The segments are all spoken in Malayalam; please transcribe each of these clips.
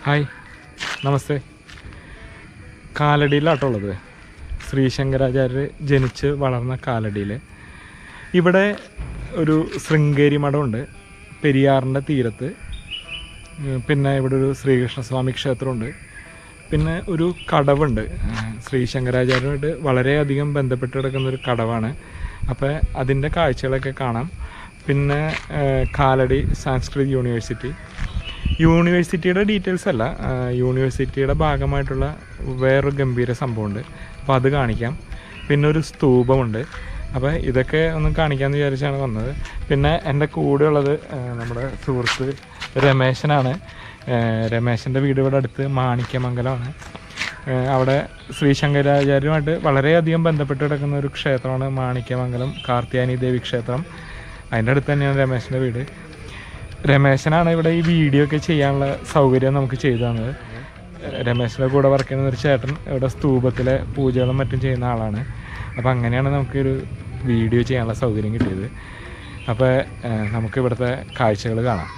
ഹായ് നമസ്തേ കാലടിയിലാട്ടുള്ളത് ശ്രീ ശങ്കരാചാര്യർ ജനിച്ച് വളർന്ന കാലടിയിൽ ഇവിടെ ഒരു ശൃംഗേരി മഠമുണ്ട് പെരിയാറിൻ്റെ തീരത്ത് ഉം, പിന്നെ ഇവിടെ ഒരു ശ്രീകൃഷ്ണസ്വാമി ക്ഷേത്രമുണ്ട് പിന്നെ ഒരു കടവുണ്ട് ഉം, ശ്രീ ശങ്കരാചാര്യരുമായിട്ട് വളരെയധികം ബന്ധപ്പെട്ട് കിടക്കുന്ന ഒരു കടവാണ് അപ്പോൾ അതിൻ്റെ കാഴ്ചകളൊക്കെ കാണാം പിന്നെ ഏഹ്, കാലടി സാംസ്കൃതിക് യൂണിവേഴ്സിറ്റി യൂണിവേഴ്സിറ്റിയുടെ ഡീറ്റെയിൽസ് അല്ല ആ, യൂണിവേഴ്സിറ്റിയുടെ ഭാഗമായിട്ടുള്ള വേറൊരു ഗംഭീര സംഭവമുണ്ട് അപ്പോൾ അത് കാണിക്കാം പിന്നെ ഒരു സ്തൂപമുണ്ട് അപ്പോൾ ഇതൊക്കെ ഒന്ന് കാണിക്കാമെന്ന് വിചാരിച്ചാണ് വന്നത് പിന്നെ എൻ്റെ കൂടെയുള്ളത് ആ, നമ്മുടെ സുഹൃത്ത് രമേശനാണ് ആ, രമേശൻ്റെ വീട് ഇവിടെ അടുത്ത് മാണിക്യമംഗലമാണ് ആ, അവിടെ ശ്രീ ശങ്കരാചാര്യരുമായിട്ട് വളരെയധികം ബന്ധപ്പെട്ട് കിടക്കുന്ന ഒരു ക്ഷേത്രമാണ് മാണിക്യമംഗലം കാർത്തിയാനി ദേവി ക്ഷേത്രം അതിൻ്റെ അടുത്ത് തന്നെയാണ് രമേശൻ്റെ വീട് രമേശനാണ് ഇവിടെ ഈ വീഡിയോ ഒക്കെ ചെയ്യാനുള്ള സൗകര്യം നമുക്ക് ചെയ്തു തന്നത് രമേശിൻ്റെ കൂടെ വർക്ക് ചെയ്യുന്ന ഒരു ചേട്ടൻ ഇവിടെ സ്തൂപത്തിലെ പൂജകളും മറ്റും ചെയ്യുന്ന ആളാണ് അപ്പോൾ അങ്ങനെയാണ് നമുക്കൊരു വീഡിയോ ചെയ്യാനുള്ള സൗകര്യം കിട്ടിയത് അപ്പോൾ ഏഹ്, നമുക്ക് ഇവിടുത്തെ കാഴ്ചകൾ കാണാം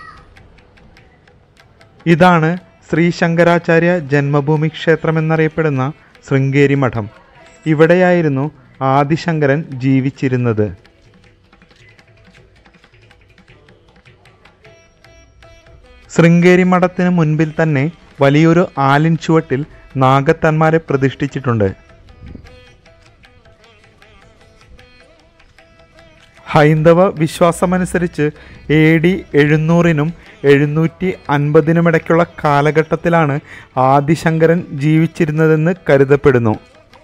ഇതാണ് ശ്രീ ശങ്കരാചാര്യ ജന്മഭൂമി ക്ഷേത്രം എന്നറിയപ്പെടുന്ന ശൃംഗേരി മഠം ഇവിടെയായിരുന്നു ആദിശങ്കരൻ ജീവിച്ചിരുന്നത് ശൃംഗേരി മഠത്തിന് മുൻപിൽ തന്നെ വലിയൊരു ആലിൻ ചുവട്ടിൽ നാഗത്തന്മാരെ പ്രതിഷ്ഠിച്ചിട്ടുണ്ട് ഹൈന്ദവ വിശ്വാസമനുസരിച്ച് എ ഡി എഴുന്നൂറിനും എഴുന്നൂറ്റി അൻപതിനുമിടയ്ക്കുള്ള കാലഘട്ടത്തിലാണ് ആദിശങ്കരൻ ജീവിച്ചിരുന്നതെന്ന് കരുതപ്പെടുന്നു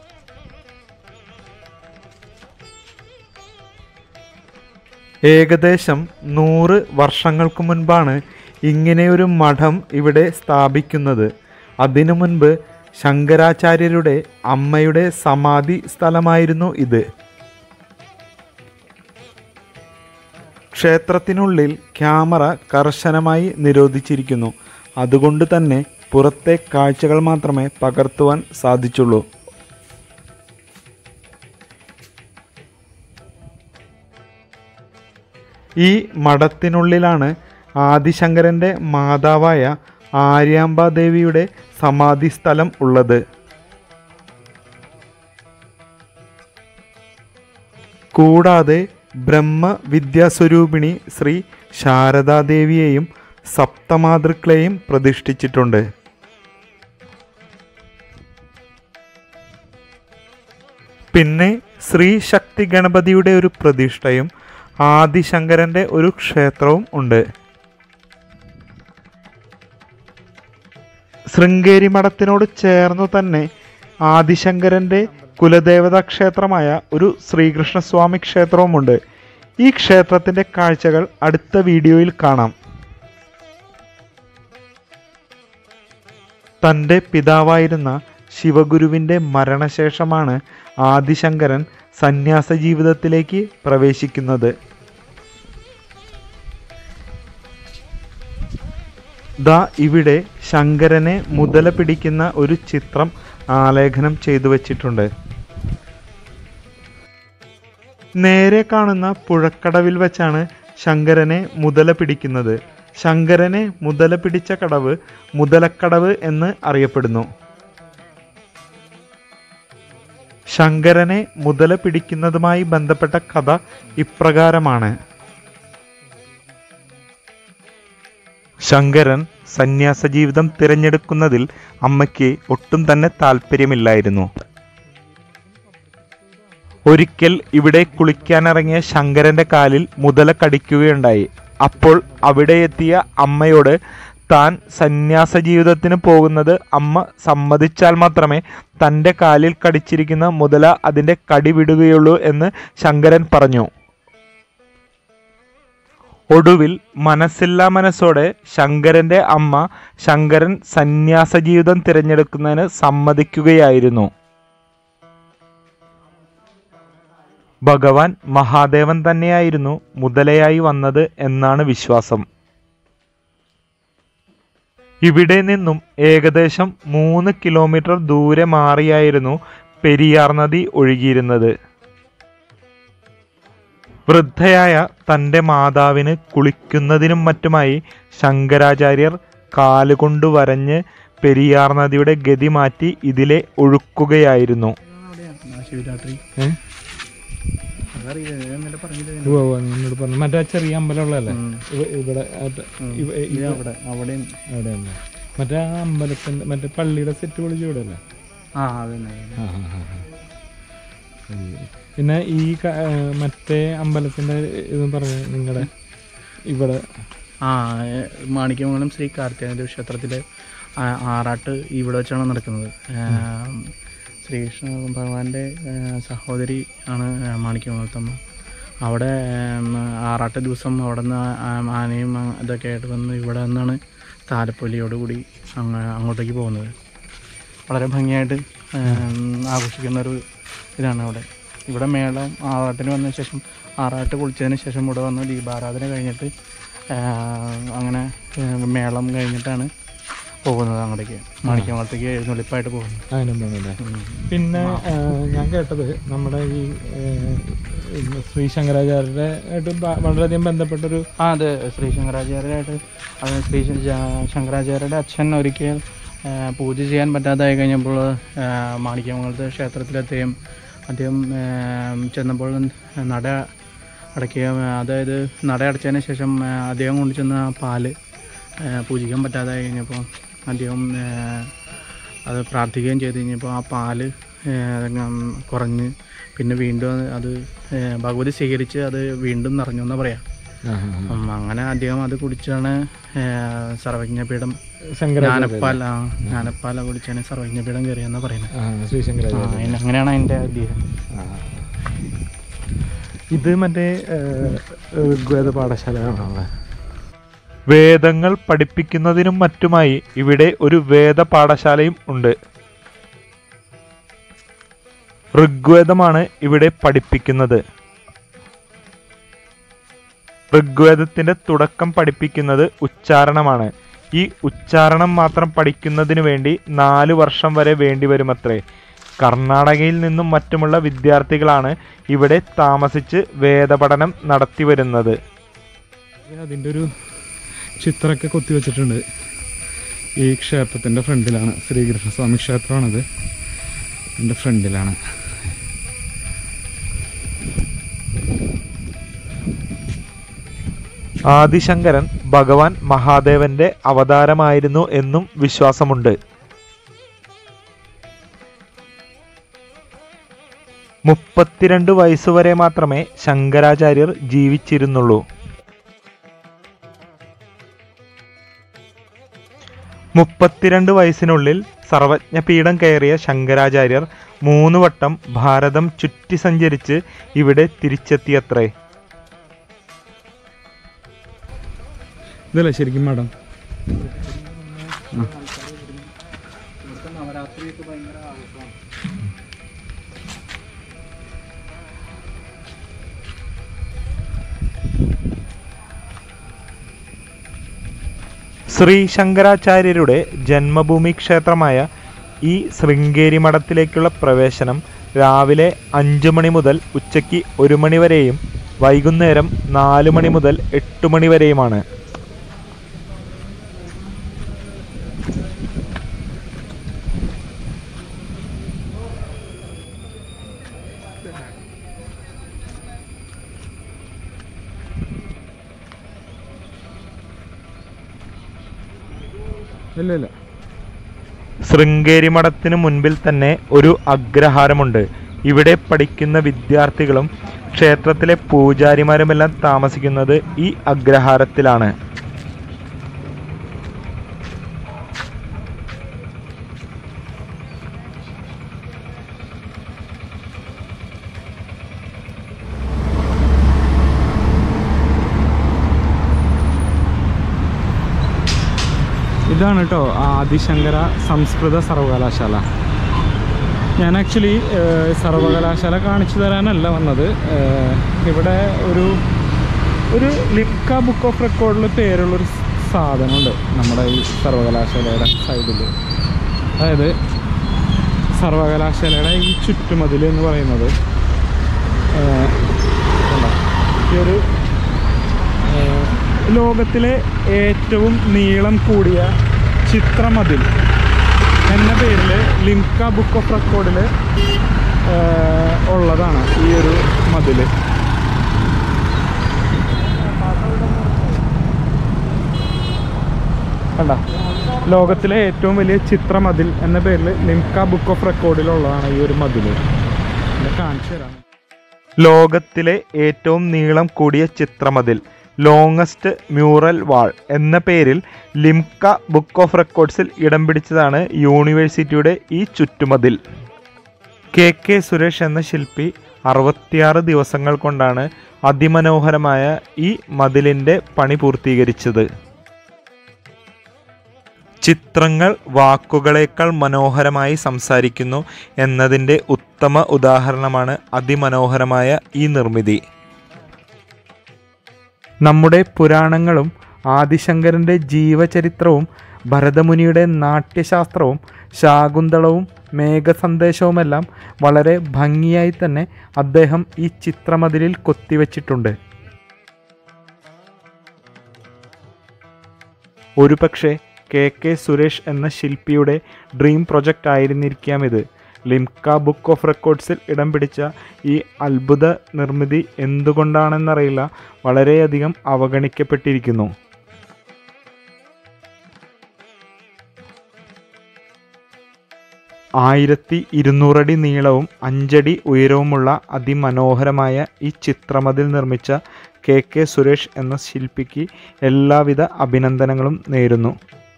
ഏകദേശം നൂറ് വർഷങ്ങൾക്ക് മുൻപാണ് ഇങ്ങനെയൊരു മഠം ഇവിടെ സ്ഥാപിക്കുന്നത് അതിനു മുൻപ് ശങ്കരാചാര്യരുടെ അമ്മയുടെ സമാധി സ്ഥലമായിരുന്നു ഇത് ക്ഷേത്രത്തിനുള്ളിൽ ക്യാമറ കർശനമായി നിരോധിച്ചിരിക്കുന്നു അതുകൊണ്ട് തന്നെ പുറത്തെ കാഴ്ചകൾ മാത്രമേ പകർത്തുവാൻ സാധിച്ചുള്ളൂ ഈ മഠത്തിനുള്ളിലാണ് ആദിശങ്കരൻ്റെ മാതാവായ ആര്യാമ്പാദേവിയുടെ സമാധി സ്ഥലം ഉള്ളത് കൂടാതെ ബ്രഹ്മവിദ്യാസ്വരൂപിണി ശ്രീ ശാരദാദേവിയെയും സപ്തമാതൃക്കളെയും പ്രതിഷ്ഠിച്ചിട്ടുണ്ട് പിന്നെ ശ്രീ ശക്തി ഗണപതിയുടെ ഒരു പ്രതിഷ്ഠയും ആദിശങ്കരന്റെ ഒരു ക്ഷേത്രവും ഉണ്ട് ശൃംഗേരി മഠത്തിനോട് ചേർന്നു തന്നെ ആദിശങ്കരന്റെ കുലദേവതാ ക്ഷേത്രമായ ഒരു ശ്രീകൃഷ്ണസ്വാമി ക്ഷേത്രവുമുണ്ട് ഈ ക്ഷേത്രത്തിന്റെ കാഴ്ചകൾ അടുത്ത വീഡിയോയിൽ കാണാം തൻ്റെ പിതാവായിരുന്ന ശിവഗുരുവിൻ്റെ മരണശേഷമാണ് ആദിശങ്കരൻ സന്യാസ ജീവിതത്തിലേക്ക് പ്രവേശിക്കുന്നത് ദാ ഇവിടെ ശങ്കരനെ മുതല പിടിക്കുന്ന ഒരു ചിത്രം ആലേഖനം ചെയ്തു വച്ചിട്ടുണ്ട് നേരെ കാണുന്ന പുഴക്കടവിൽ വെച്ചാണ് ശങ്കരനെ മുതല പിടിക്കുന്നത് ശങ്കരനെ മുതല പിടിച്ച കടവ് മുതലക്കടവ് എന്ന് അറിയപ്പെടുന്നു ശങ്കരനെ മുതല പിടിക്കുന്നതുമായി ബന്ധപ്പെട്ട കഥ ഇപ്രകാരമാണ് ശങ്കരൻ സന്യാസ ജീവിതം തിരഞ്ഞെടുക്കുന്നതിൽ അമ്മയ്ക്ക് ഒട്ടും തന്നെ താല്പര്യമില്ലായിരുന്നു ഒരിക്കൽ ഇവിടെ കുളിക്കാനിറങ്ങിയ ശങ്കരന്റെ കാലിൽ മുതല കടിക്കുകയുണ്ടായി അപ്പോൾ അവിടെ എത്തിയ അമ്മയോട് താൻ സന്യാസ ജീവിതത്തിന് പോകുന്നത് അമ്മ സമ്മതിച്ചാൽ മാത്രമേ തൻ്റെ കാലിൽ കടിച്ചിരിക്കുന്ന മുതല അതിൻ്റെ കടി വിടുകയുള്ളൂ എന്ന് ശങ്കരൻ പറഞ്ഞു ഒടുവിൽ മനസ്സില്ലാ മനസ്സോടെ ശങ്കരന്റെ അമ്മ ശങ്കരൻ സന്യാസ ജീവിതം തിരഞ്ഞെടുക്കുന്നതിന് സമ്മതിക്കുകയായിരുന്നു ഭഗവാൻ മഹാദേവൻ തന്നെയായിരുന്നു മുതലയായി വന്നത് എന്നാണ് വിശ്വാസം ഇവിടെ നിന്നും ഏകദേശം മൂന്ന് കിലോമീറ്റർ ദൂരെ മാറിയായിരുന്നു പെരിയാർ നദി ഒഴുകിയിരുന്നത് വൃദ്ധയായ തൻ്റെ മാതാവിന് കുളിക്കുന്നതിനും മറ്റുമായി ശങ്കരാചാര്യർ കാലുകൊണ്ട് വരഞ്ഞ് പെരിയാർ നദിയുടെ ഗതി മാറ്റി ഇതിലെ ഒഴുക്കുകയായിരുന്നു ശിവരാത്രി ഏ അതറിയില്ല ഞാൻ ഇന്നലെ പറഞ്ഞില്ല ഉവ്വ് ഉവ്വ് നീ എന്നോട് പറഞ്ഞു മറ്റേ ആ ചെറിയ അമ്പലമുള്ളതല്ലേ ഇവ- ഇവിടെ അത് ഇവ- ഇത് ഇവ- അവിടെ അവിടെയും അവിടെയല്ലേ മറ്റേ ആ അമ്പലത്തിന്റെ മറ്റേ പള്ളിയുടെ സെറ്റ് പൊളിച്ച് ഇവിടെ അല്ലേ ആ അതന്നെ ആ, ആ, ആ, ആ. ശരി. പിന്നെ ഈ ക- ഏ, മറ്റേ അമ്പലത്തിന്റെ ഇത് പറഞ്ഞ നിങ്ങളുടെ ഇവിടെ ആ ഏ, മാണിക്യമംഗലം ശ്രീ കാർത്തികേയ ക്ഷേത്രത്തിലെ ആ- ആറാട്ട് ഇവിടെ വെച്ചാണ് നടക്കുന്നത് ഏ, ശ്രീകൃഷ്ണ ഭഗവാന്റെ ഏ, സഹോദരി ആണ് ഏ, മാണിക്യമംഗലത്തമ്മ അവിടെ ഏം, ആറാട്ട് ദിവസം അവിടെ നിന്ന് ആനയും ആ, ഇതൊക്കെ ആയിട്ട് വന്ന് ഇവിടെ നിന്നാണ് താലപ്പൊലിയോടുകൂടി അങ്ങ് അങ്ങോട്ടേക്ക് പോകുന്നത് വളരെ ഭംഗിയായിട്ട് ഏം, ആഘോഷിക്കുന്ന ഒരു ഇതാണ് അവിടെ ഇവിടെ മേളം ആറാട്ടിന് വന്ന ശേഷം ആറാട്ട് കുളിച്ചതിന് ശേഷം ഇവിടെ വന്ന് ദീപാരാധന കഴിഞ്ഞിട്ട് ആ, അങ്ങനെ ഏ, മേളം കഴിഞ്ഞിട്ടാണ് പോകുന്നത് അങ്ങോട്ടേക്ക് മാണിക്യമംഗലത്തേക്ക് എഴുന്നള്ളിപ്പായിട്ട് പോകുന്നത് അതിനൊന്നുമില്ലേ ഉം. പിന്നെ ഏ, ഞാൻ കേട്ടത് നമ്മുടെ ഈ ഏ, ശ്രീ ശങ്കരാചാര്യരുടെ ആയിട്ട് ബ- വളരെയധികം ബന്ധപ്പെട്ടൊരു ആ അതെ ശ്രീ ശങ്കരാചാര്യരായിട്ട് അത് ശ്രീ ശ- ശങ്കരാചാര്യരുടെ അച്ഛൻ ഒരിക്കൽ ആ, പൂജ ചെയ്യാൻ പറ്റാതായി കഴിഞ്ഞപ്പോൾ ആ, മാണിക്യമംഗലത്തെ ക്ഷേത്രത്തിലെത്തുകയും അദ്ദേഹം ആ, ചെന്നപ്പോൾ നട അടയ്ക്കുകയും അതായത് നട അടച്ചതിന് ശേഷം ആ, അദ്ദേഹം കൊണ്ടുചെന്ന പാല് ആ, പൂജിക്കാൻ പറ്റാതായി കഴിഞ്ഞപ്പോൾ അദ്ദേഹം ആ, അത് പ്രാർത്ഥിക്കുകയും ചെയ്ത് കഴിഞ്ഞപ്പോൾ ആ പാല് ആ, ഉം, കുറഞ്ഞ് പിന്നെ വീണ്ടും അത് ആ, ഭഗവതി സ്വീകരിച്ച് അത് വീണ്ടും നിറഞ്ഞു എന്ന് പറയാം ഉം, അങ്ങനെ അദ്ദേഹം അത് കുടിച്ചാണ് ആ, സർവജ്ഞപീഠം ശങ്കരാചാര്യ ജ്ഞാനപ്പാൽ ആ ജ്ഞാനപ്പാല കുടിച്ചാണ് സർവജ്ഞപീഠം കയറിയെന്ന് പറയുന്നത് ആ, ശ്രീ ആ, ശങ്കരാചാര്യ അതിന് അങ്ങനെയാണ് അതിൻ്റെ ഐതിഹ്യം ആ. ഇത് മറ്റേ ഏ, ഋഗ്വേദ പാഠശാലയാണല്ലേ വേദങ്ങൾ പഠിപ്പിക്കുന്നതിനും മറ്റുമായി ഇവിടെ ഒരു വേദ പാഠശാലയും ഉണ്ട് ഋഗ്വേദമാണ് ഇവിടെ പഠിപ്പിക്കുന്നത് ഋഗ്വേദത്തിന്റെ തുടക്കം പഠിപ്പിക്കുന്നത് ഉച്ചാരണമാണ് ഈ ഉച്ചാരണം മാത്രം പഠിക്കുന്നതിനു വേണ്ടി നാല് വർഷം വരെ വേണ്ടിവരുമത്രേ കർണാടകയിൽ നിന്നും മറ്റുമുള്ള വിദ്യാർത്ഥികളാണ് ഇവിടെ താമസിച്ച് വേദപഠനം നടത്തിവരുന്നത് അതിൻ്റെ ഒരു ചിത്രമൊക്കെ കൊത്തിവെച്ചിട്ടുണ്ട് ഈ ക്ഷേത്രത്തിൻ്റെ ഫ്രണ്ടിലാണ് ശ്രീകൃഷ്ണസ്വാമി ക്ഷേത്രമാണത് എൻ്റെ ഫ്രണ്ടിലാണ് ആദിശങ്കരൻ ഭഗവാൻ മഹാദേവന്റെ അവതാരമായിരുന്നു എന്നും വിശ്വാസമുണ്ട് മുപ്പത്തിരണ്ട് വയസ്സുവരെ മാത്രമേ ശങ്കരാചാര്യർ ജീവിച്ചിരുന്നുള്ളൂ മുപ്പത്തിരണ്ട് വയസ്സിനുള്ളിൽ സർവജ്ഞപീഠം കയറിയ ശങ്കരാചാര്യർ മൂന്ന് വട്ടം ഭാരതം ചുറ്റി സഞ്ചരിച്ച് ഇവിടെ തിരിച്ചെത്തിയത്രേ ഇതല്ലേ ശരിക്കും മാഡം നവരാത്രിയൊക്കെ ഭയങ്കര ആഘോഷമാണ് ശ്രീ ശങ്കരാചാര്യരുടെ ജന്മഭൂമി ക്ഷേത്രമായ ഈ ശൃംഗേരി മഠത്തിലേക്കുള്ള പ്രവേശനം രാവിലെ അഞ്ചു മണി മുതൽ ഉച്ചയ്ക്ക് ഒരു മണി വരെയും വൈകുന്നേരം നാല് മണി മുതൽ എട്ട് മണി വരെയുമാണ് ഇല്ല ഇല്ല ശൃംഗേരി മഠത്തിന് മുൻപിൽ തന്നെ ഒരു അഗ്രഹാരമുണ്ട് ഇവിടെ പഠിക്കുന്ന വിദ്യാർത്ഥികളും ക്ഷേത്രത്തിലെ പൂജാരിമാരുമെല്ലാം താമസിക്കുന്നത് ഈ അഗ്രഹാരത്തിലാണ് ഇതാണ് കേട്ടോ ആദിശങ്കര സംസ്കൃത സർവകലാശാല ഞാൻ ആക്ച്വലി സർവകലാശാല കാണിച്ചു തരാനല്ല വന്നത് ഏഹ്, ഇവിടെ ഒരു ഒരു ലിക്ക ബുക്ക് ഓഫ് റെക്കോർഡിൽ പേരുള്ളൊരു സാധനമുണ്ട് നമ്മുടെ ഈ സർവകലാശാലയുടെ സൈഡിൽ അതായത് സർവകലാശാലയുടെ ഈ ചുറ്റുമതിൽ എന്ന് പറയുന്നത് ഏഹ്, കണ്ടോ? ഈ ഒരു ഏഹ്, ലോകത്തിലെ ഏറ്റവും നീളം കൂടിയ ചിത്രമതിൽ എന്ന പേരിൽ ലിംക ബുക്ക് ഓഫ് റെക്കോർഡിൽ ഉള്ളതാണ് ഈ ഒരു മതിൽ കണ്ട ലോകത്തിലെ ഏറ്റവും വലിയ ചിത്രമതിൽ എന്ന പേരിൽ ലിംക ബുക്ക് ഓഫ് റെക്കോർഡിലുള്ളതാണ് ഈ ഒരു മതിൽ ഇത് കാണിച്ചു തരാം ലോകത്തിലെ ഏറ്റവും നീളം കൂടിയ ചിത്രമതിൽ ലോങ്ങസ്റ്റ് മ്യൂറൽ വാൾ എന്ന പേരിൽ ലിംക ബുക്ക് ഓഫ് റെക്കോർഡ്സിൽ ഇടം പിടിച്ചതാണ് യൂണിവേഴ്സിറ്റിയുടെ ഈ ചുറ്റുമതിൽ കെ കെ സുരേഷ് എന്ന ശില്പി അറുപത്തിയാറ് ദിവസങ്ങൾ കൊണ്ടാണ് അതിമനോഹരമായ ഈ മതിലിൻ്റെ പണി പൂർത്തീകരിച്ചത് ചിത്രങ്ങൾ വാക്കുകളേക്കാൾ മനോഹരമായി സംസാരിക്കുന്നു എന്നതിൻ്റെ ഉത്തമ ഉദാഹരണമാണ് അതിമനോഹരമായ ഈ നിർമ്മിതി നമ്മുടെ പുരാണങ്ങളും ആദിശങ്കരൻ്റെ ജീവചരിത്രവും ഭരതമുനിയുടെ നാട്യശാസ്ത്രവും ശാകുന്തളവും മേഘസന്ദേശവുമെല്ലാം വളരെ ഭംഗിയായി തന്നെ അദ്ദേഹം ഈ ചിത്രമതിലിൽ കൊത്തിവെച്ചിട്ടുണ്ട് ഒരുപക്ഷെ കെ കെ സുരേഷ് എന്ന ശില്പിയുടെ ഡ്രീം പ്രൊജക്റ്റ് ആയിരുന്നിരിക്കാം ഇത് ലിംക ബുക്ക് ഓഫ് റെക്കോർഡ്സിൽ ഇടം പിടിച്ച ഈ അത്ഭുത നിർമ്മിതി എന്തുകൊണ്ടാണെന്നറിയില്ല വളരെയധികം അവഗണിക്കപ്പെട്ടിരിക്കുന്നു ആയിരത്തി ഇരുന്നൂറടി നീളവും അഞ്ചടി ഉയരവുമുള്ള അതിമനോഹരമായ ഈ ചിത്രമതിൽ നിർമ്മിച്ച കെ കെ സുരേഷ് എന്ന ശില്പിക്ക് എല്ലാവിധ അഭിനന്ദനങ്ങളും നേരുന്നു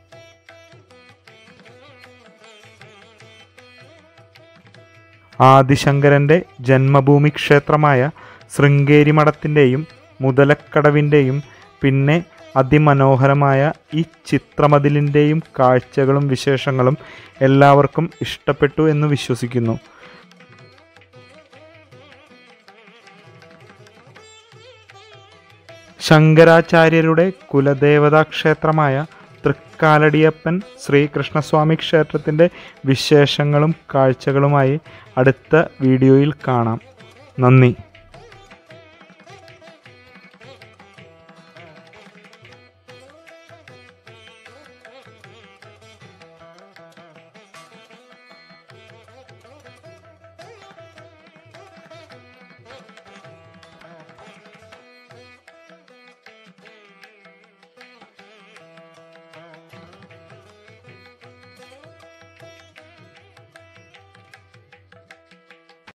ആദിശങ്കരൻ്റെ ജന്മഭൂമി ക്ഷേത്രമായ ശൃംഗേരി മഠത്തിൻ്റെയും മുതലക്കടവിൻ്റെയും പിന്നെ അതിമനോഹരമായ ഈ ചിത്രമതിലിൻ്റെയും കാഴ്ചകളും വിശേഷങ്ങളും എല്ലാവർക്കും ഇഷ്ടപ്പെട്ടു എന്ന് വിശ്വസിക്കുന്നു ശങ്കരാചാര്യരുടെ കുലദേവതാ ക്ഷേത്രമായ തൃക്കാലടിയപ്പൻ ശ്രീകൃഷ്ണസ്വാമി ക്ഷേത്രത്തിൻ്റെ വിശേഷങ്ങളും കാഴ്ചകളുമായി അടുത്ത വീഡിയോയിൽ കാണാം നന്ദി